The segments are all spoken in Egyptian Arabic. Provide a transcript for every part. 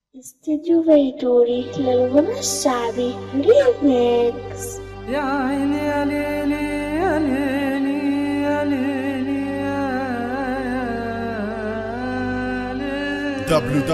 استديو فيتوري للغنى الشعبي ريميكس يا عيني يا ليلي يا ليلي يا ليلي يا ليلي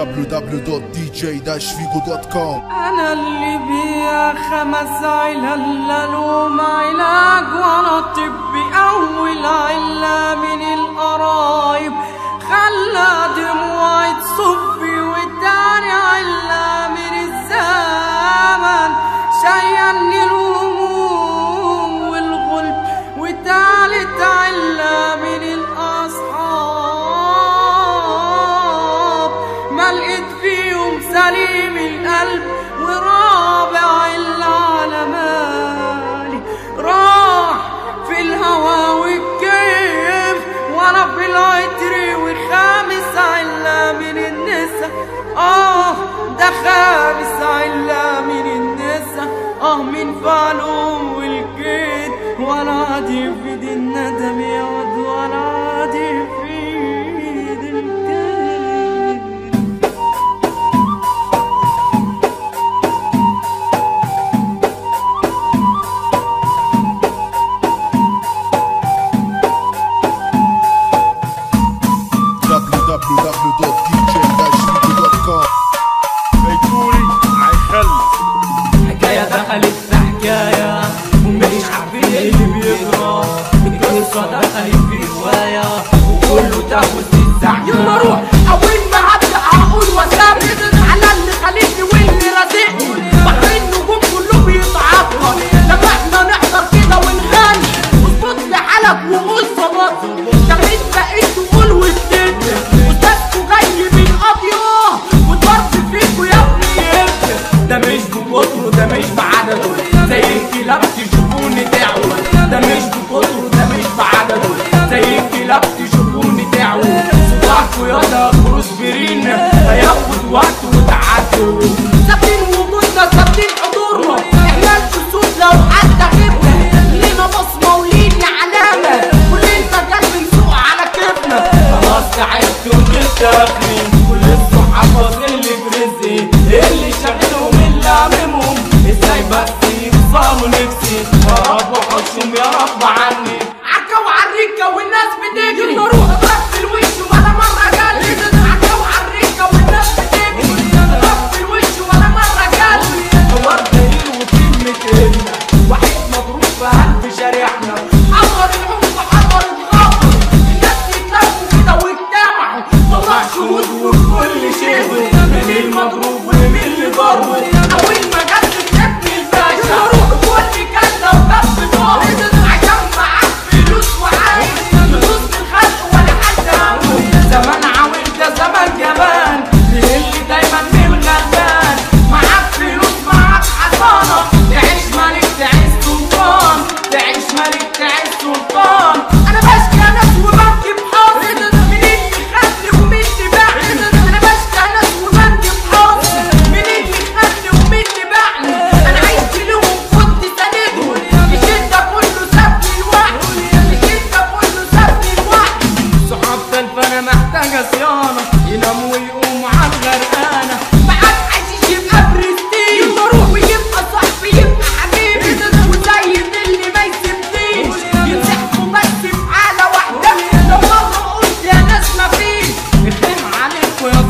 www.dj-figo.com انا اللي بيا خمس علل الوم علاج ولا طب اول عله من القرايب خلى دموعي تصبي والتاني عله من الزمن شيلني الهموم والغلب وتالت عله من الاصحاب ما لقيت فيهم سليم القلب ورابع اللي على مالي راح في الهوى والكيف وانا في العطر وخامس علة من النسا اه ده خامس علة من النسا اه من فعلهم والكيد ولا عادي في دي الندم يقعد ولا عادي في دي الكيد www.dj-figo.com فيتوري عيخل حكاية دخلت في حكاية ومش عارفين ايه اللي بيجرى القصة دخلت في رواية وكله تاخد في الزحمة يلا روح اول ما هبدا هقول واسابق على اللي خليني واللي رازقني بحر النجوم كله بيتعطر لما احنا نحضر كده ونغني اظبط لي حالك وقول صبرت طب انت ايه تقول وتدب استاذكوا جاي من قضيه والضرب فيكوا يا ابني يبكي ده مش بكتره ده مش بعدده زي الكلاب تشوفوني تعوى ده مش بكتره ده مش بعدده زي الكلاب تشوفوني تعوى صباحكوا يا خروج برين هياخد وقت وتعدوا ثابتين وجودنا ثابتين حضورنا احنا الجسود لو حتى غبنا لينا بصمه ولينا علامه كلنا جنب نسوق على كيفنا خلاص تعبت وجبت اخري كل الصحافة اللي في رزقي اللي شغلهم اللي عاممهم ازاي بس يكسروا نفسي يا رب حشهم يا رب عني عكا وعريكة والناس بتجري نروح ضرب في الوش ولا مرة جالي عكا وعريكة والناس بتجري ضرب في الوش ولا مرة جالي حوار دليل وكلمة إن واحد مضروب في قلب شارعنا حضر الحب حضر الخاطر الناس يتلموا كده واجتمعوا طلع شهود وكل شيء من المضروب ومن اللي ضرب اول ما جت ابن الباشا كل كده وكف دور عشان معاك فلوس وعايز فلوس الخلق ولا حد عاوز زمان عاوز ده زمان جبان اللي دايما من الغلبان معاك فلوس معاك حصانة تعيش ملك تعيش سلطان تعيش ملك تعيش سلطان انا بشكي ناس وببكي بحظي مين اللي خدني ومين اللي باعني انا بشكي ناس وببكي بحظي مين اللي خدني ومين اللي باعني انا عشت لهم كنت ساندهم الشدة كله سابني لوحدي الشدة كله سابني لوحدي صحاب تلفانة محتاجة صيانة ينام ويقوم على الغرقانة معاك حشيش يبقى برستيج ويبقى صاحبي يبقى حبيبي وزي اللي ما يسيبنيش يمسحوا بس في حالة واحدة لو مرة قلت يا ناس مفيش اخدم عليكوا يا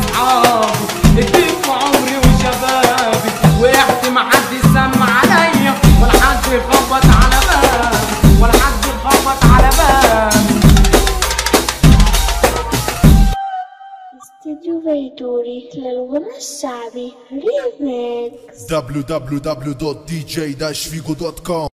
صحابي اديت في عمري وشبابي وقعت ما حد سمع عليا ولا حد يخبط على بابي ولا حد يخبط على بابي استديو فيتوري للغنى الشعبي ريميكس www.dj-figo.com